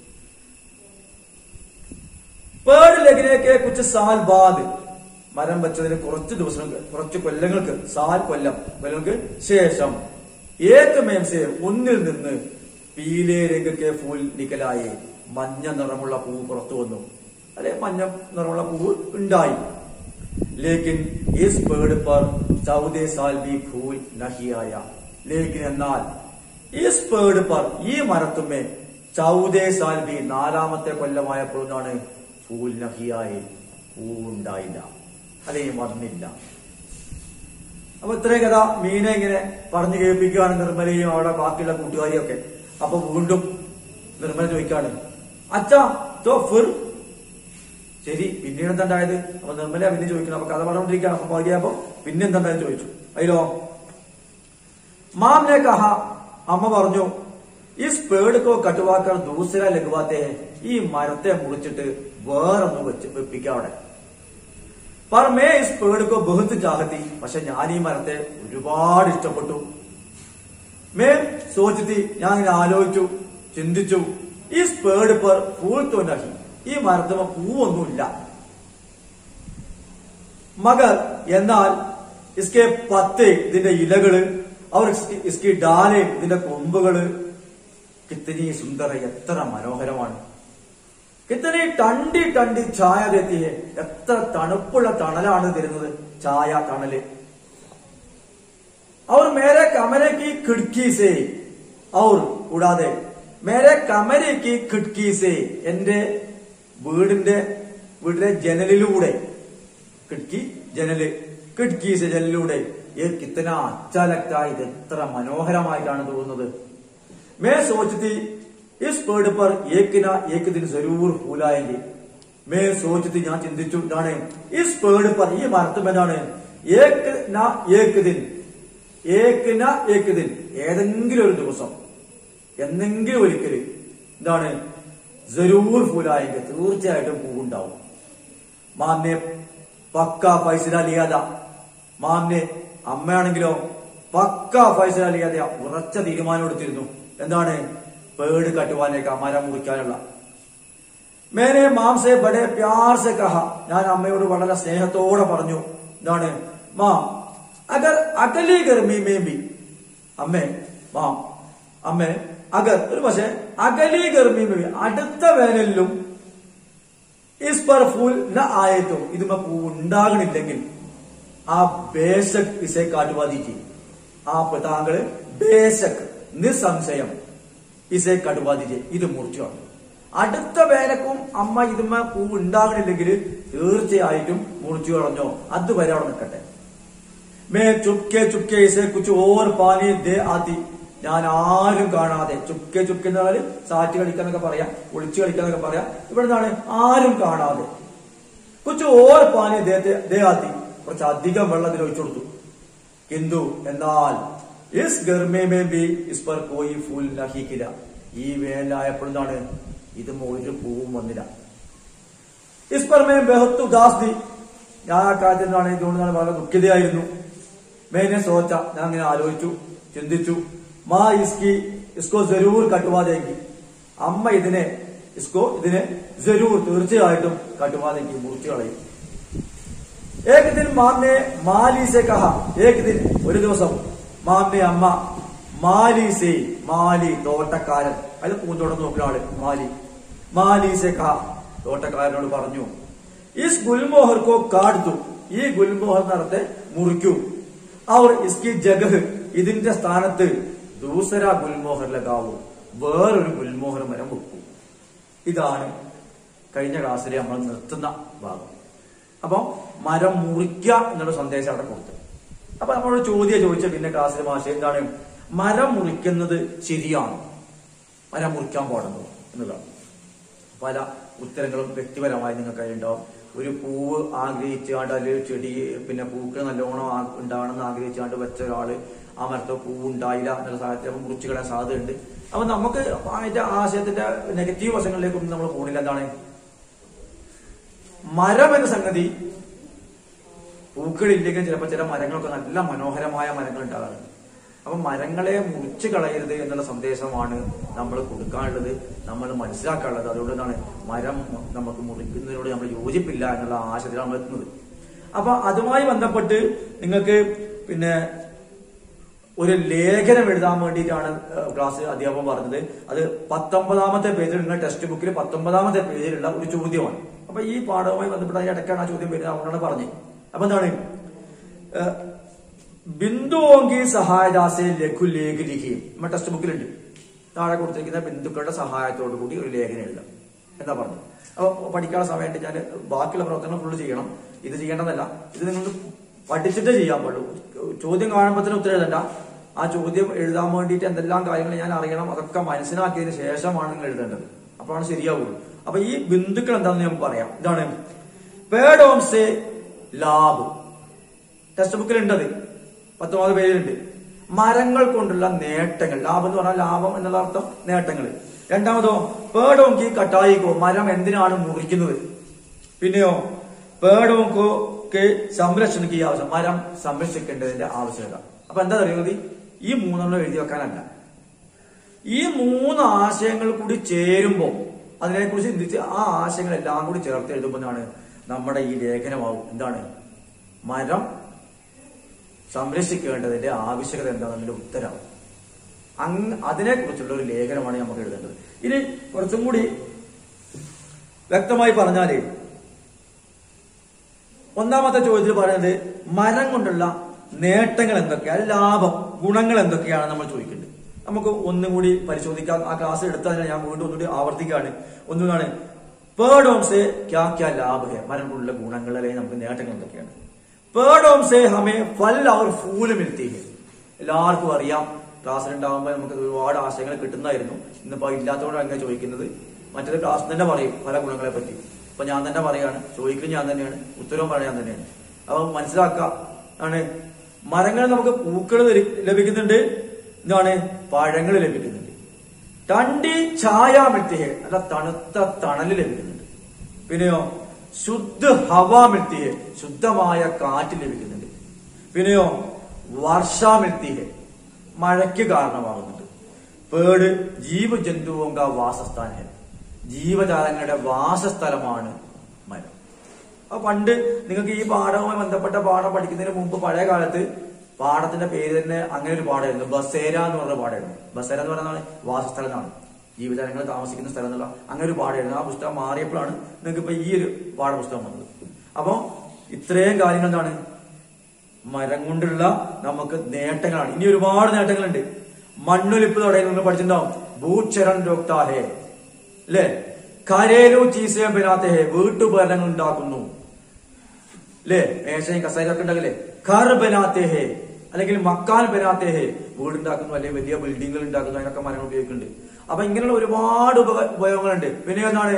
[SPEAKER 1] പേട് ലഗ്നേക്ക് കുച്ച് സാൽ ബാദ് മരം വെച്ചതിന് കുറച്ച് ദിവസം കുറച്ച് കൊല്ലങ്ങൾക്ക് സാൽ കൊല്ലം കൊല്ലങ്ങൾക്ക് ശേഷം ഏക്ക് മേംസെ ഒന്നിൽ നിന്ന് പീലേ രംഗക്കെ ഫൂൽ നിക്കലായി മഞ്ഞ നിറമുള്ള പൂവ് പുറത്തു വന്നു അല്ലെ മഞ്ഞ നിറമുള്ള പൂവ് ഉണ്ടായി ലേക്കിൻ ഇസ് പേട് പർ ചൗദേ സാൽ ബി ഫൂൽ നഹിയായ ലേക്കിൻ എന്നാൽ ഇസ് പേട് പർ ഈ മരത്തുമേ ചൗദേ സാൽ ബി നാലാമത്തെ കൊല്ലമായപ്പോഴാണ് ഫൂൽ നഹിയായി പൂവുണ്ടായില്ല അല്ലെങ്കിൽ വന്നില്ല അപ്പൊ ഇത്രയും കഥ മീനെ ഇങ്ങനെ പറഞ്ഞു കേൾപ്പിക്കുകയാണ് നിർമ്മലയും അവിടെ ബാക്കിയുള്ള കൂട്ടുകാരിയും ഒക്കെ അപ്പൊ വീണ്ടും നിർമ്മല ചോദിക്കാണ് അച്ഛാ തോ ഫിർ ശരി പിന്നീട് എന്താ ഉണ്ടായത് അപ്പൊ നിർമ്മല പിന്നെ ചോദിക്കണം അപ്പൊ കഥ പറഞ്ഞോണ്ടിരിക്കുകയാണ് അപ്പൊ പകുതിയപ്പോ പിന്നെ എന്താണ്ടായെന്ന് ചോദിച്ചു അതിലോ മാം നെ കഹ അമ്മ പറഞ്ഞു ഇസ് പേടുക്കോ കട്ടുവാക്കർ ദൂസര ലഘുവാത്തെ ഈ മരത്തെ മുറിച്ചിട്ട് വേറൊന്ന് വെച്ച് വെപ്പിക്കാം അവിടെ पर मैं इस पेड़ को बहुत चाहती പക്ഷെ ഞാൻ ഈ മരത്തെ ഒരുപാട് ഇഷ്ടപ്പെട്ടു മേ സോച്ചത്തി ഞാൻ ഇങ്ങനെ ആലോചിച്ചു ചിന്തിച്ചു ഈ പേട് per ഫൂൾ തോന്നി ഈ മരത്തുമ്പോ പൂവൊന്നുമില്ല മഗർ എന്നാൽ ഇസ്കെ പത്ത് ഇതിന്റെ ഇലകള് അവർ ഇസ്കി ഡാല് ഇതിന്റെ കൊമ്പുകള് കിത്തനി സുന്ദര എത്ര മനോഹരമാണ് കിത്തനി ടണ്ടി ടണ്ടി ചായ തെത്തിയെ എത്ര തണുപ്പുള്ള തണലാണ് തരുന്നത് ചായ തണല് അവർ മേരെ കമരക്ക് ഖിഡ്കീസേ ഔർ കൂടാതെ മേരെ കമരക്ക് ഖിഡ്കീസേ എന്റെ വീടിന്റെ വീടിന്റെ ജനലിലൂടെ കിടക്കി ജനല് കിടക്കീസ് ജനലിലൂടെ ഏ കിത്തന അച്ഛാ ലഗ്താ ഇത് എത്ര മനോഹരമായിട്ടാണ് തോന്നുന്നത് मैं सोचती इस पेड़ पर एक ना एक दिन जरूर फूल आएंगे मैं सोचती ഞാൻ ചിന്തിച്ചു എന്താണ് ഇസ് പേട് പർ ഈ മരത്തും എന്താണ് ഏക്ക് ന ഏക്ക് ദിൻ ഏക്ക് ന ഏക്ക് ദിൻ ഏതെങ്കിലും ഒരു ദിവസം എന്നെങ്കിലും ഒരിക്കല് എന്താണ് ജരൂർ ഫൂലായെങ്കിൽ തീർച്ചയായിട്ടും പൂവുണ്ടാവും മാന്നെ പക്ക ഫൈസല ലിയാദ മാന്നെ അമ്മയാണെങ്കിലോ പക്ക ഫൈസല ലിയാദ ഉറച്ച തീരുമാനം എടുത്തിരുന്നു എന്താണ് പേട് കട്ടുവാനേക്ക മരം മുറിക്കാനുള്ള മേനെ മാംസെ ബഡെ പ്യാർ സെ കഹ ഞാൻ അമ്മയോട് വളരെ സ്നേഹത്തോടെ പറഞ്ഞു എന്താണ് മാ അഗർ അകലി ഗർമി മേ ബി അമ്മേ മാ അമ്മേ അഗർ ഒരു പക്ഷേ അകലി ഗർമി മേ ബി അടുത്ത വേനലിലും ഇസ് पर फूल न आए तो ഇതുമ പൂ ഉണ്ടാകണില്ലെങ്കിൽ ആ ബേശക് ഇസെ കാട്ടുവാ ദീജി ആ താങ്കള് ബേശക് നിസ്സംശയം ഇസെ കടുവാ ദീജി ഇത് മുറിച്ചു കളഞ്ഞു അടുത്ത വേലക്കും അമ്മ ഇതുമ പൂ ഉണ്ടാകണില്ലെങ്കിൽ തീർച്ചയായിട്ടും മുറിച്ചു കളഞ്ഞോ അതുവരെ അവിടെ നിൽക്കട്ടെ മേ ചുപ്കെ ചുപ്കെ ഇസെ കുച്ച് ഓർ പാനി ദേ ആത്തി ഞാൻ ആരും കാണാതെ ചുപ്കെ ചുപ്കെ എന്ന് പറഞ്ഞാൽ സാറ്റ് കളിക്കാന്നൊക്കെ പറയാം ഒളിച്ചു കളിക്കാന്നൊക്കെ പറയാം ഇവിടെ നിന്നാണ് ആരും കാണാതെ കുച്ച് ഓർ പാനി ദേ- ദേ ആത്തി കുറച്ച് അധികം വെള്ളത്തിൽ ഒഴിച്ചു കൊടുത്തു കിന്തു എന്നാൽ ഇസ് ഗർമേ മേ ബി ഇസ് പർ കോയി ഫൂൽ നഹിക്കില്ല ഈ വേലായപ്പോഴാണ് ഇത് ഒരു പൂവും വന്നില്ല ഇസ് പർ മേ ബഹത്തു ദാസ് ദി ഞാൻ ആ കാര്യത്തിൽ നിന്നാണ് ഇതുകൊണ്ട് ഞാൻ വളരെ ദുഃഖിതയായിരുന്നു മേനെ സോച്ച ഞാൻ അങ്ങനെ ആലോചിച്ചു ചിന്തിച്ചു മാ ഇസ്കി ഇസ്കോ ജരൂർ കട്ടുവാതേക്ക് അമ്മ ഇതിനെ ഇസ്കോ ഇതിനെ ജരൂർ തീർച്ചയായിട്ടും കട്ടുവാതയ്ക്ക് മുറിച്ചു കളയും ഏക് ദിൻ മാമെ മാലീസെ കഹ ഏക് ദിൻ ഒരു ദിവസം മാമെ അമ്മ മാലീസെ മാലി തോട്ടക്കാരൻ അത് പൂന്തോട്ടം നോക്കുന്ന ആള് മാലി മാലീസെ കഹ തോട്ടക്കാരനോട് പറഞ്ഞു ഇസ് ഗുൽമോഹർ കോ കാടുത്തു ഈ ഗുൽമോഹർ നടത്തെ മുറിക്കൂ അവർ ഇസ്കി ജഗഹ് ഇതിന്റെ സ്ഥാനത്ത് ദൂസര ഗുൽമോഹർ ലഗാവൂ വേറൊരു ഗുൽമോഹർ മരം വെക്കൂ ഇതാണ് കഴിഞ്ഞ ക്ലാസ്സിൽ നമ്മൾ നിർത്തുന്ന ഭാഗം അപ്പൊ മരം മുറിക്കുക എന്നുള്ള സന്ദേശം അവിടെ കൊടുത്തു അപ്പൊ നമ്മളോട് ചോദ്യം ചോദിച്ച പിന്നെ ക്ലാസ്സിലെ ഭാഷ എന്താണ് മരം മുറിക്കുന്നത് ശരിയാണ് മരം മുറിക്കാൻ പാടുന്നു എന്നുള്ളതാണ് പല ഉത്തരങ്ങളും വ്യക്തിപരമായി നിങ്ങൾക്ക് ഉണ്ടാവും ഒരു പൂവ് ആഗ്രഹിച്ചാണ്ട് അല്ലെങ്കിൽ ചെടി പിന്നെ പൂക്കൾ നല്ലോണം ആ- ഉണ്ടാവണമെന്ന് ആഗ്രഹിച്ചാണ്ട് വെച്ച ഒരാള് ആ മരത്തോ പൂവ് ഉണ്ടായില്ല എന്നുള്ള സാഹചര്യം അപ്പൊ മുറിച്ചു കളയാൻ സാധ്യതയുണ്ട് അപ്പൊ നമുക്ക് അതിന്റെ ആശയത്തിന്റെ നെഗറ്റീവ് വശങ്ങളിലേക്കൊന്നും നമ്മൾ പോണില്ല എന്താണ് മരം എന്ന സംഗതി പൂക്കളില്ലെങ്കിൽ ചിലപ്പോൾ ചില മരങ്ങളൊക്കെ നല്ല മനോഹരമായ മരങ്ങൾ ഉണ്ടാകാറുണ്ട് അപ്പൊ മരങ്ങളെ മുറിച്ചു കളയരുത് എന്നുള്ള സന്ദേശമാണ് നമ്മൾ കൊടുക്കാനുള്ളത് നമ്മൾ മനസ്സിലാക്കാനുള്ളത് അതുകൊണ്ട് എന്താണ് മരം നമുക്ക് മുറിക്കുന്നതിനോട് നമ്മൾ യോജിപ്പില്ല എന്നുള്ള ആശയത്തിലാണ് നമ്മൾ എത്തുന്നത് അപ്പൊ അതുമായി ബന്ധപ്പെട്ട് നിങ്ങൾക്ക് പിന്നെ ഒരു ലേഖനം എഴുതാൻ വേണ്ടിയിട്ടാണ് ഏഹ്, ക്ലാസ് അധ്യാപകൻ പറഞ്ഞത് അത് പത്തൊമ്പതാമത്തെ പേജിൽ നിങ്ങൾ ടെക്സ്റ്റ് ബുക്കിൽ പത്തൊമ്പതാമത്തെ പേജിലുള്ള ഒരു ചോദ്യമാണ് അപ്പൊ ഈ പാഠവുമായി ബന്ധപ്പെട്ട അതിന്റെ ഇടയ്ക്കാണ് ആ ചോദ്യം വരുന്നത് അതുകൊണ്ടാണ് പറഞ്ഞത് അപ്പൊ എന്താണ് ഏഹ്, ബിന്ദുവോങ്കി സഹായദാസെ ലഘു ലേഖ ലിഖിയും നമ്മുടെ ടെക്സ്റ്റ് ബുക്കിലുണ്ട് താഴെ കൊടുത്തിരിക്കുന്ന ബിന്ദുക്കളുടെ സഹായത്തോടു കൂടി ഒരു ലേഖനം എഴുതാം എന്താ പറഞ്ഞു അപ്പൊ പഠിക്കാനുള്ള സമയത്ത് ഞാൻ ബാക്കിയുള്ള പ്രവർത്തനം ഫുള്ള് ചെയ്യണം ഇത് ചെയ്യേണ്ടതല്ല ഇത് നിങ്ങൾ പഠിച്ചിട്ട് ചെയ്യാൻ പാടുള്ളൂ ചോദ്യം കാണുമ്പോൾ തന്നെ ഉത്തരം എഴുതണ്ട ആ ചോദ്യം എഴുതാൻ വേണ്ടിയിട്ട് എന്തെല്ലാം കാര്യങ്ങൾ ഞാൻ അറിയണം അതൊക്കെ മനസ്സിലാക്കിയതിന് ശേഷമാണ് നിങ്ങൾ എഴുതേണ്ടത് അപ്പോഴാണ് ശരിയാവുള്ളൂ അപ്പൊ ഈ ബിന്ദുക്കൾ എന്താണെന്ന് നമുക്ക് പറയാം ഇതാണ് പേഡോംസെ ലാബ് ടെക്സ്റ്റ് ബുക്കിൽ ഉണ്ടത് പത്തൊമ്പത് പേജിലുണ്ട് മരങ്ങൾ കൊണ്ടുള്ള നേട്ടങ്ങൾ ലാഭം എന്ന് പറഞ്ഞാൽ ലാഭം എന്നുള്ള അർത്ഥം നേട്ടങ്ങൾ രണ്ടാമതോ പേടോങ്കി കട്ടായിക്കോ മരം എന്തിനാണ് മുറിക്കുന്നത് പിന്നെയോ പേടോങ്കോക്ക് സംരക്ഷണയ്ക്ക് ഈ ആവശ്യം മരം സംരക്ഷിക്കേണ്ടതിന്റെ ആവശ്യകത അപ്പൊ എന്താ അറിയുന്നത് ഈ മൂന്നെണ്ണം എഴുതി വെക്കാനല്ല ഈ മൂന്ന് ആശയങ്ങൾ കൂടി ചേരുമ്പോൾ അതിനെക്കുറിച്ച് ചിന്തിച്ച് ആ ആശയങ്ങൾ എല്ലാം കൂടി ചേർത്ത് എഴുതുമ്പോഴാണ് നമ്മുടെ ഈ ലേഖനമാവും എന്താണ് മരം സംരക്ഷിക്കേണ്ടതിന്റെ ആവശ്യകത എന്താണെന്നതിന്റെ ഉത്തരം അങ് അതിനെക്കുറിച്ചുള്ള ഒരു ലേഖനമാണ് നമുക്ക് എഴുതേണ്ടത് ഇനി കുറച്ചും കൂടി വ്യക്തമായി പറഞ്ഞാല് ഒന്നാമത്തെ ചോദ്യത്തിൽ പറയുന്നത് മരം കൊണ്ടുള്ള നേട്ടങ്ങൾ എന്തൊക്കെയാണ് ലാഭം ഗുണങ്ങൾ എന്തൊക്കെയാണ് നമ്മൾ ചോദിക്കേണ്ടത് നമുക്ക് ഒന്നും കൂടി പരിശോധിക്കാം ആ ക്ലാസ് എടുത്തതിനെ ഞാൻ വീണ്ടും ഒന്നുകൂടി ആവർത്തിക്കുകയാണ് ഒന്നുകൂടാണ് പേഡോംസെ ക്യാ ക്യാ ലാഭ ഹെ മരം കൊണ്ടുള്ള ഗുണങ്ങൾ അല്ലെങ്കിൽ നമുക്ക് നേട്ടങ്ങൾ എന്തൊക്കെയാണ് പേഡോംസെ ഹമേ ഫൽ അവർ ഫൂല് മിൽത്തി ഹെ എല്ലാവർക്കും അറിയാം ക്ലാസ്സിൽ ഉണ്ടാകുമ്പോൾ നമുക്ക് ഒരുപാട് ആശയങ്ങൾ കിട്ടുന്നതായിരുന്നു ഇന്നിപ്പോ ഇല്ലാത്തതുകൊണ്ടാണ് അങ്ങനെ ചോദിക്കുന്നത് മറ്റേത് ക്ലാസ് തന്നെ പറയും പല ഗുണങ്ങളെ പറ്റി അപ്പൊ ഞാൻ തന്നെ പറയാണ് ചോദിക്കുന്നത് ഞാൻ തന്നെയാണ് ഉത്തരവും പറയാൻ ഞാൻ തന്നെയാണ് അപ്പൊ മനസ്സിലാക്കുക ആണ് മരങ്ങൾ നമുക്ക് പൂക്കൾ ലഭിക്കുന്നുണ്ട് എന്താണ് പഴങ്ങൾ ലഭിക്കുന്നുണ്ട് തണ്ടി ഛായ മിൽത്തിഹെ നല്ല തണുത്ത തണല് ലഭിക്കുന്നുണ്ട് പിന്നെയോ ശുദ്ധ ഹവ മിൽത്തിഹെ ശുദ്ധമായ കാറ്റ് ലഭിക്കുന്നുണ്ട് പിന്നെയോ വർഷ മിൽത്തിഹെ മഴയ്ക്ക് കാരണമാകുന്നുണ്ട് പേട് ജീവജന്തുവോങ്ക വാസസ്ഥാന ജീവജാലങ്ങളുടെ വാസസ്ഥലമാണ് മരം അപ്പൊ പണ്ട് നിങ്ങൾക്ക് ഈ പാഠവുമായി ബന്ധപ്പെട്ട പാഠം പഠിക്കുന്നതിന് മുമ്പ് പഴയ കാലത്ത് പാഠത്തിന്റെ പേര് തന്നെ അങ്ങനെ ഒരു പാഠമായിരുന്നു ബസേര എന്ന് പറഞ്ഞ പാഠമായിരുന്നു ബസേര എന്ന് പറയുന്നത് വാസസ്ഥലം എന്നാണ് ജീവജാലങ്ങൾ താമസിക്കുന്ന സ്ഥലം എന്നുള്ള അങ്ങനെ ഒരു പാഠമായിരുന്നു ആ പുസ്തകം മാറിയപ്പോഴാണ് നിങ്ങൾക്ക് ഇപ്പൊ ഈ ഒരു പാഠപുസ്തകം വന്നത് അപ്പൊ ഇത്രയും കാര്യങ്ങൾ എന്താണ് മരം കൊണ്ടുള്ള നമുക്ക് നേട്ടങ്ങളാണ് ഇനി ഒരുപാട് നേട്ടങ്ങളുണ്ട് മണ്ണൊലിപ്പ് തുടങ്ങി നിങ്ങൾ പഠിച്ചിട്ടുണ്ടാവും ഭൂചരൺ രോക്താഹേ അല്ലേ കരേലു ചീസയും പെരാത്തഹേ വീട്ടുപകരണങ്ങൾ ഉണ്ടാക്കുന്നു അല്ലേ മേശയും കസേരയൊക്കെ ഉണ്ടാകില്ലേ കർ ബനാത്തേഹേ അല്ലെങ്കിൽ മക്കാൻ ബനാത്തേഹേ വീടുണ്ടാക്കുന്നു അല്ലെങ്കിൽ വലിയ ബിൽഡിങ്ങുകൾ ഉണ്ടാക്കുന്നു അതിനൊക്കെ മരങ്ങൾ ഉപയോഗിക്കുന്നുണ്ട് അപ്പൊ ഇങ്ങനെയുള്ള ഒരുപാട് ഉപക ഉപയോഗങ്ങളുണ്ട് പിന്നെ എന്താണ്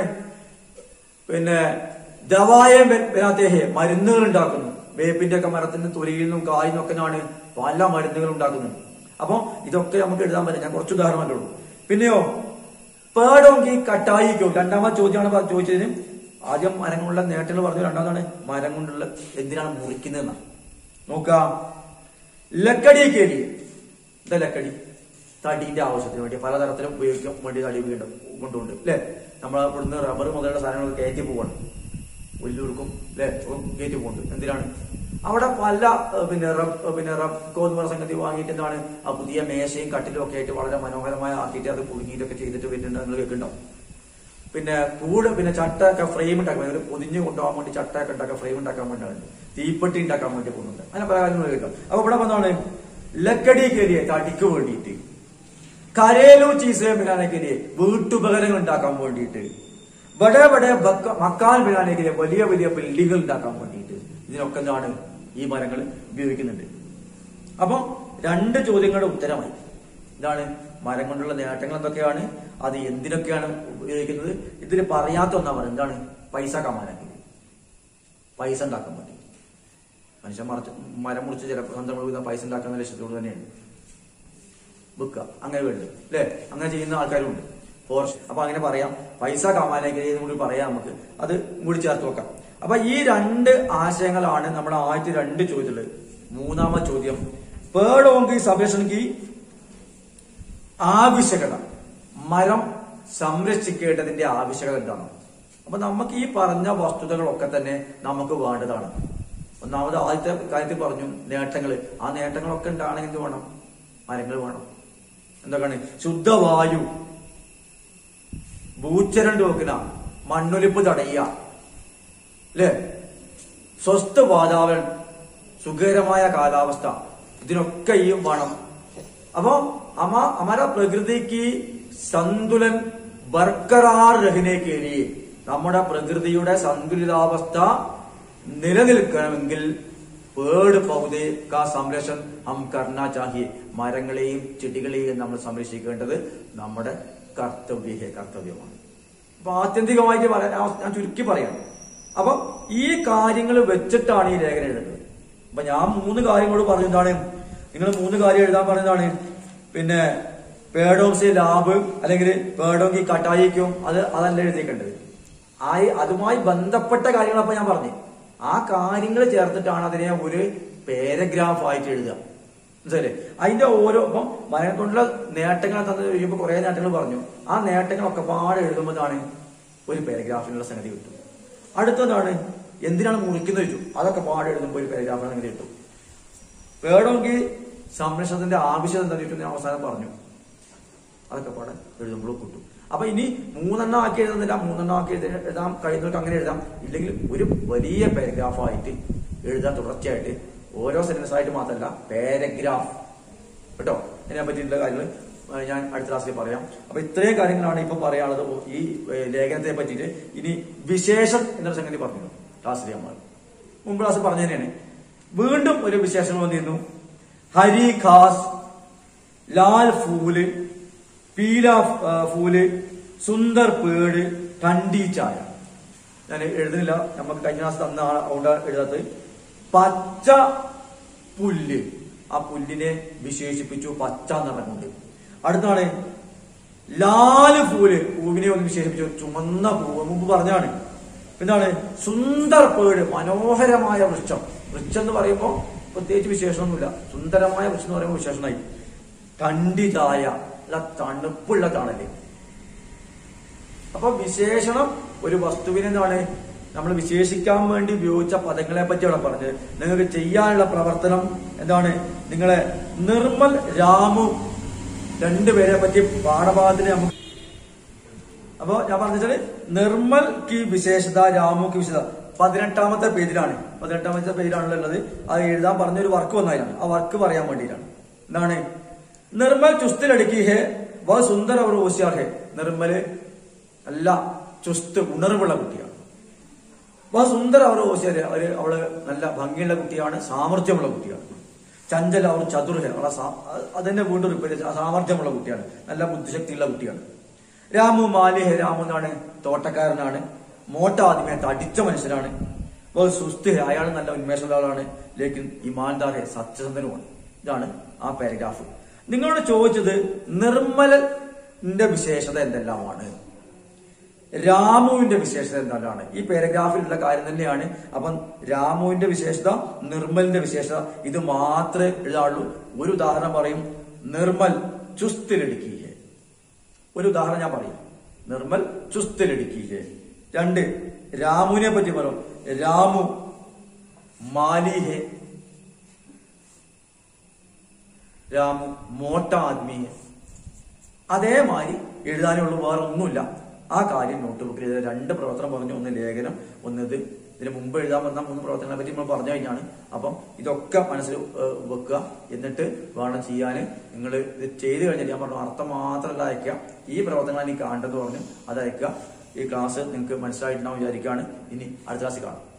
[SPEAKER 1] പിന്നെ ദവായം ബനാത്തേഹേ മരുന്നുകൾ ഉണ്ടാക്കുന്നു വേപ്പിന്റെ ഒക്കെ മരത്തിന്റെ തൊലിയിൽ നിന്നും കായിൽ നിന്നും ഒക്കെ ആണ് പല മരുന്നുകൾ ഉണ്ടാക്കുന്നുണ്ട് അപ്പൊ ഇതൊക്കെ നമുക്ക് എഴുതാൻ പറ്റും ഞാൻ കുറച്ച് ഉദാഹരണമല്ലേ ഉള്ളൂ പിന്നെയോ പേടോങ്കി കട്ടായിക്കോ രണ്ടാമത്തെ ചോദ്യമാണ് പ- ചോദിച്ചതിന് ആദ്യം മരം കൊണ്ടുള്ള നേട്ടങ്ങൾ പറഞ്ഞു രണ്ടാമതാണ് മരം കൊണ്ടുള്ള എന്തിനാണ് മുറിക്കുന്നതെന്നാ നോക്കാം ലക്കടി കേടി എന്താ ലക്കടി തടിന്റെ ആവശ്യത്തിന് വേണ്ടി പലതരത്തിലും ഉപയോഗിക്കാൻ വേണ്ടി തടി വീണ്ടും കൊണ്ടുണ്ട് അല്ലെ നമ്മൾ ഇവിടുന്ന് റബ്ബർ മുതലുള്ള സാധനങ്ങൾ കയറ്റി പോവാണ് വലിയൊരുക്കും അല്ലെ കയറ്റി പോകുന്നുണ്ട് എന്തിനാണ് അവിടെ പല ഏഹ്, പിന്നെ റബ് ഏഹ്, പിന്നെ റബ്കോ എന്ന് പറഞ്ഞ സംഗതി വാങ്ങിയിട്ട് എന്താണ് ആ പുതിയ മേശയും കട്ടിലും ഒക്കെ ആയിട്ട് വളരെ മനോഹരമായ ആക്കിയിട്ട് അത് കുടുങ്ങിയിട്ടൊക്കെ ചെയ്തിട്ട് വരുന്നുണ്ട് നിങ്ങൾ കേൾക്കുന്നുണ്ടാവും പിന്നെ കൂട് പിന്നെ ചട്ടയൊക്കെ ഫ്രെയിം ഉണ്ടാക്കാൻ ഒരു പൊതിഞ്ഞു കൊണ്ടുപോകാൻ വേണ്ടി ചട്ടയൊക്കെ ഉണ്ടാക്കാൻ ഫ്രെയിം ഉണ്ടാക്കാൻ വേണ്ടിയാണ് തീപ്പെട്ടി ഉണ്ടാക്കാൻ വേണ്ടി പോകുന്നുണ്ട് അങ്ങനെ പല കാര്യങ്ങളും കേൾക്കാം അപ്പൊ ഇവിടെ വന്നാണ് ലക്കടി കയറിയ തടിക്ക് വേണ്ടിയിട്ട് കരേലു ചീസ് ബിനാനെക്കിലെ വീട്ടുപകരണങ്ങൾ ഉണ്ടാക്കാൻ വേണ്ടിയിട്ട് വടെ വടെ ബക്ക- മക്കാൻ ബിനാനെക്കിലെ വലിയ വലിയ ബിൽഡിങ്ങുകൾ ഉണ്ടാക്കാൻ വേണ്ടിയിട്ട് ഇതിനൊക്കെ എന്താണ് ഈ മരങ്ങൾ ഉപയോഗിക്കുന്നുണ്ട് അപ്പൊ രണ്ട് ചോദ്യങ്ങളുടെ ഉത്തരമായി എന്താണ് മരം കൊണ്ടുള്ള നേട്ടങ്ങൾ എന്തൊക്കെയാണ് അത് എന്തിനൊക്കെയാണ് ഉപയോഗിക്കുന്നത് ഇതിൽ പറയാത്ത ഒന്നാ പറയുന്നത് എന്താണ് പൈസ കമാനാക്കി പൈസ ഉണ്ടാക്കാൻ വേണ്ടി മനുഷ്യൻ മറച്ച് മരം മുറിച്ച് ചില സന്ദർഭങ്ങളിൽ പൈസ ഉണ്ടാക്കുന്ന ലക്ഷ്യത്തോട് തന്നെയാണ് വിൽക്കുക അങ്ങനെ വേണ്ട അല്ലേ അങ്ങനെ ചെയ്യുന്ന ആൾക്കാരുണ്ട് ഫോറസ്റ്റ് അപ്പൊ അങ്ങനെ പറയാം പൈസ കമാനാക്കി കൂടി പറയാം നമുക്ക് അത് കൂടി ചേർത്ത് വെക്കാം അപ്പൊ ഈ രണ്ട് ആശയങ്ങളാണ് നമ്മുടെ ആദ്യത്തെ രണ്ട് ചോദ്യത്തില് മൂന്നാമത്തെ ചോദ്യം പേടോങ്കി സബേഷൻകി ആവശ്യകത മരം സംരക്ഷിക്കേണ്ടതിന്റെ ആവശ്യകത എന്താണ് അപ്പൊ നമുക്ക് ഈ പറഞ്ഞ വസ്തുതകളൊക്കെ തന്നെ നമുക്ക് വേണ്ടതാണ് ഒന്നാമത് ആദ്യത്തെ കാര്യത്തിൽ പറഞ്ഞു നേട്ടങ്ങൾ ആ നേട്ടങ്ങളൊക്കെ ഉണ്ടാണെങ്കിൽ എന്ത് വേണം മരങ്ങൾ വേണം എന്തൊക്കെയാണ് ശുദ്ധവായു ഭൂചരണ്ട് വെക്കുന്ന മണ്ണൊലിപ്പ് തടയുക അല്ലേ സ്വസ്ഥ വാതാവരണം സുഖകരമായ കാലാവസ്ഥ ഇതിനൊക്കെയും വേണം അപ്പോ അമ അമര പ്രകൃതിക്ക് സന്തുലൻ ബർക്കറാർ രഹിനെ കേലിയെ നമ്മുടെ പ്രകൃതിയുടെ സന്തുലിതാവസ്ഥ നിലനിൽക്കണമെങ്കിൽ പേട് പൗതേ കാ സംരക്ഷൺ ഹം കർണ ചാഹിയെ മരങ്ങളെയും ചെടികളെയും നമ്മൾ സംരക്ഷിക്കേണ്ടത് നമ്മുടെ കർത്തവ്യ കർത്തവ്യമാണ് അപ്പൊ ആത്യന്തികമായിട്ട് പറയാൻ ഞാൻ ചുരുക്കി പറയാം അപ്പൊ ഈ കാര്യങ്ങൾ വെച്ചിട്ടാണ് ഈ ലേഖനം എഴുതുന്നത് അപ്പൊ ഞാൻ മൂന്ന് കാര്യങ്ങളോട് പറഞ്ഞതാണ് നിങ്ങൾ മൂന്ന് കാര്യം എഴുതാൻ പറഞ്ഞതാണ് പിന്നെ പേഡോംസി ലാബ് അല്ലെങ്കിൽ പേഡോങ്കി കട്ടായിക്കും അത് അതല്ല എഴുതിയേക്കേണ്ടത് ആ അതുമായി ബന്ധപ്പെട്ട കാര്യങ്ങളപ്പോ ഞാൻ പറഞ്ഞു ആ കാര്യങ്ങൾ ചേർത്തിട്ടാണ് അതിനെ ഒരു പാരഗ്രാഫ് ആയിട്ട് എഴുതുക മനസ്സിലെ അതിന്റെ ഓരോ ഇപ്പം മരം കൊണ്ടുള്ള നേട്ടങ്ങൾ തന്നു കഴിയുമ്പോൾ കുറെ നേട്ടങ്ങൾ പറഞ്ഞു ആ നേട്ടങ്ങളൊക്കെ പാടെ എഴുതുമ്പോഴാണ് ഒരു പാരഗ്രാഫിനുള്ള സംഗതി കിട്ടും അടുത്തതാണ് എന്തിനാണ് മുറിക്കുന്നത് ചോദിച്ചു അതൊക്കെ പാടെ എഴുതുമ്പോൾ ഒരു പാരഗ്രാഫിനുള്ള സംഗതി കിട്ടും വേണമെങ്കിൽ സംരക്ഷണത്തിന്റെ ആവശ്യത എന്താ ചോദിച്ചു ഞാൻ അവസാനം പറഞ്ഞു അതൊക്കെ പാടെ എഴുതുമ്പോൾ കിട്ടും അപ്പൊ ഇനി മൂന്നെണ്ണം ആക്കി എഴുതുന്നില്ല മൂന്നെണ്ണം ആക്കി എഴുതി എഴുതാം കഴിയുന്നവർക്ക് അങ്ങനെ എഴുതാം ഇല്ലെങ്കിൽ ഒരു വലിയ പാരഗ്രാഫായിട്ട് എഴുതാൻ തുടർച്ചയായിട്ട് ഓരോ സെന്റൻസ് ആയിട്ട് മാത്രമല്ല പാരഗ്രാഫ് കേട്ടോ ഇതിനെ പറ്റിയിട്ടുള്ള കാര്യങ്ങൾ ഏഹ്, ഞാൻ അടുത്ത ക്ലാസ്സിൽ പറയാം അപ്പൊ ഇത്രയും കാര്യങ്ങളാണ് ഇപ്പൊ പറയാനുള്ളത് ഈ ഏഹ്, ലേഖനത്തെ പറ്റിയിട്ട് ഇനി വിശേഷം എന്നൊരു സംഗതി പറഞ്ഞു ക്ലാസ്സിൽ നമ്മൾ മുമ്പ് ക്ലാസ് പറഞ്ഞു തന്നെയാണ് വീണ്ടും ഒരു വിശേഷം വന്നിരുന്നു ഹരി ഖാസ് ലാൽ ഫൂല് പീല ആ, ഫൂല് സുന്ദർ പേട് കണ്ടി ചായ ഞാൻ എഴുതുന്നില്ല നമുക്ക് കഴിഞ്ഞ ക്ലാസ് തന്ന ആ- അതുകൊണ്ട് എഴുതാത്തത് പച്ച പുല്ല് ആ പുല്ലിനെ വിശേഷിപ്പിച്ചു പച്ച നിറം കൊണ്ട് അടുത്താണ് ലാല് പൂല് പൂവിനെ ഒന്ന് വിശേഷിപ്പിച്ചു ചുമന്ന പൂവ് മുമ്പ് പറഞ്ഞാണ് എന്താണ് സുന്ദർ പേട് മനോഹരമായ വൃക്ഷം വൃക്ഷം എന്ന് പറയുമ്പോൾ പ്രത്യേകിച്ച് വിശേഷമൊന്നുമില്ല സുന്ദരമായ വൃക്ഷം എന്ന് പറയുമ്പോൾ വിശേഷമായി കണ്ടിതായ അല്ല തണുപ്പുള്ള തണല് അപ്പൊ വിശേഷണം ഒരു വസ്തുവിനെ എന്താണ് നമ്മൾ വിശേഷിക്കാൻ വേണ്ടി ഉപയോഗിച്ച പദങ്ങളെ പറ്റി അവിടെ പറഞ്ഞത് നിങ്ങൾക്ക് ചെയ്യാനുള്ള പ്രവർത്തനം എന്താണ് നിങ്ങളെ നിർമ്മൽ രാമു രണ്ടുപേരെ പറ്റി പാഠഭാഗത്തിന് നമുക്ക് അപ്പൊ ഞാൻ പറഞ്ഞാല് നിർമ്മൽ കി വിശേഷത രാമു കി വിശേഷത പതിനെട്ടാമത്തെ പേജിലാണ് പതിനെട്ടാമത്തെ പേജിലാണല്ലോ ഉള്ളത് അത് എഴുതാൻ പറഞ്ഞൊരു വർക്ക് വന്നതിനാണ് ആ വർക്ക് പറയാൻ വേണ്ടിയിട്ടാണ് എന്താണ് നിർമ്മൽ ചുസ്തിലടുക്കി ഹേ വ സുന്ദർ അവർ ഓശിയാർ ഹേ നിർമ്മല് നല്ല ചുസ്ത് ഉണർവുള്ള കുട്ടിയാണ് വ സുന്ദർ അവർ ഓശിയാർ അവര് അവള് നല്ല ഭംഗിയുള്ള കുട്ടിയാണ് സാമർഥ്യമുള്ള കുട്ടിയാണ് ചഞ്ചൽ അവർ ചതുർഹ അവളെ സാ- അത് തന്നെ വീണ്ടും റിപ്പീറ്റ് ചെയ്ത് സാമർഥ്യമുള്ള കുട്ടിയാണ് നല്ല ബുദ്ധിശക്തിയുള്ള കുട്ടിയാണ് രാമു മാലിഹ രാമു എന്നാണ് തോട്ടക്കാരനാണ് മോട്ട ആദ്യമേ തടിച്ച മനുഷ്യനാണ് വ സുസ്ഥ അയാൾ നല്ല ഉന്മേഷമുള്ള ആളാണ് ലേക്കിൻ ഇമാൻദാർ ഹെ സത്യസന്ധനുമാണ് ഇതാണ് ആ പാരഗ്രാഫ് നിങ്ങളോട് ചോദിച്ചത് നിർമ്മലന്റെ വിശേഷത എന്തെല്ലാമാണ് രാമുവിന്റെ വിശേഷത എന്താണ് ഈ പാരഗ്രാഫിലുള്ള കാര്യം തന്നെയാണ് അപ്പം രാമുവിന്റെ വിശേഷത നിർമ്മലിന്റെ വിശേഷത ഇത് മാത്രമേ എഴുതാറുള്ളൂ ഒരു ഉദാഹരണം പറയും നിർമ്മൽ ചുസ്തിലിടുക്കി ഹേ ഒരു ഉദാഹരണം ഞാൻ പറയാം നിർമ്മൽ ചുസ്തിലിടുക്കി ഹേ രണ്ട് രാമുവിനെ പറ്റി പറയും രാമു മാലി ഹേ രാമു മോട്ട ആദ്മി ഹേ അതേമാതിരി എഴുതാനുള്ളൂ വേറെ ഒന്നുമില്ല ആ കാര്യം നോട്ട് ബുക്കിൽ എഴുതുക രണ്ട് പ്രവർത്തനം പറഞ്ഞു ഒന്ന് ലേഖനം ഒന്ന് ഇത് ഇതിന് മുമ്പ് എഴുതാൻ വന്ന മൂന്ന് പ്രവർത്തനങ്ങളെ പറ്റി നമ്മൾ പറഞ്ഞു കഴിഞ്ഞാണ് അപ്പം ഇതൊക്കെ മനസ്സിൽ ഏഹ്, വെക്കുക എന്നിട്ട് വേണം ചെയ്യാൻ നിങ്ങൾ ഇത് ചെയ്ത് കഴിഞ്ഞിട്ട് ഞാൻ പറഞ്ഞു അർത്ഥം മാത്രമല്ല അയക്കുക ഈ പ്രവർത്തനങ്ങൾ എനിക്ക് കാണേണ്ടത് പറഞ്ഞു അത് അയക്കുക ഈ ക്ലാസ് നിങ്ങൾക്ക് മനസ്സിലായിട്ടുണ്ടാവും വിചാരിക്കുകയാണ് ഇനി അടുത്ത ക്ലാസ്സിൽ കാണാം